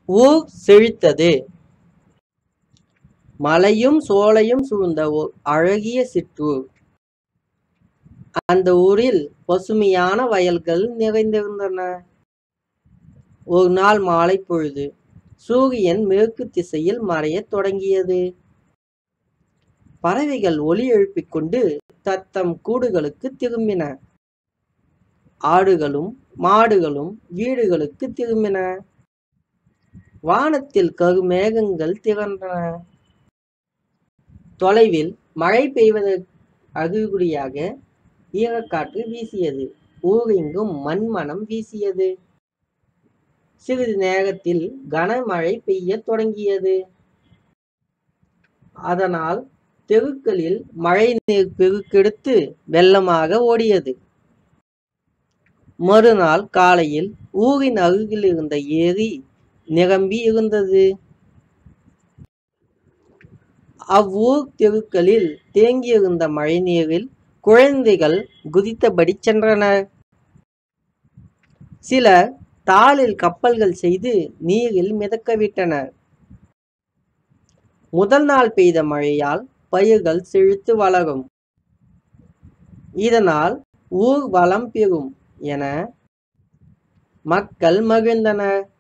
ஊர் செழித்தது மலையும் சோலையும் சூழ்ந்த ஓர் அழகிய சிற்றூர் அந்த ஊரில் பசுமையான வயல்கள் நிறைந்திருந்தன ஒரு நாள் மாலை பொழுது சூரியன் மேற்கு திசையில் மறையத் தொடங்கியது பறவைகள் ஒலி எழுப்பிக் கொண்டு தத்தம் கூடுகளுக்கு திரும்பின ஆடுகளும் மாடுகளும் வீடுகளுக்கு திரும்பின வானத்தில் கருமேகங்கள் திரண்டன தொலைவில் மழை பெய்வதற்கு அறிகுறியாக ஈரக்காற்று வீசியது ஊரெங்கும் மண்மணம் வீசியது சிறிது நேரத்தில் கனமழை பெய்யத் தொடங்கியது அதனால் தெருக்களில் மழை நீர் பெருக்கெடுத்து வெள்ளமாக ஓடியது மறுநாள் காலையில் ஊரின் அருகில் இருந்த ஏரி நிரம்பி இருந்தது அவ்வூர் தெருக்களில் தேங்கியிருந்த மழைநீரில் குழந்தைகள் குதித்தபடி சென்றனர் சிலர் தாளில் கப்பல்கள் செய்து நீரில் மிதக்க விட்டனர் முதல் நாள் பெய்த மழையால் பயிர்கள் செழித்து வளரும் இதனால் ஊர் வளம் பெறும் என மக்கள் மகிழ்ந்தனர்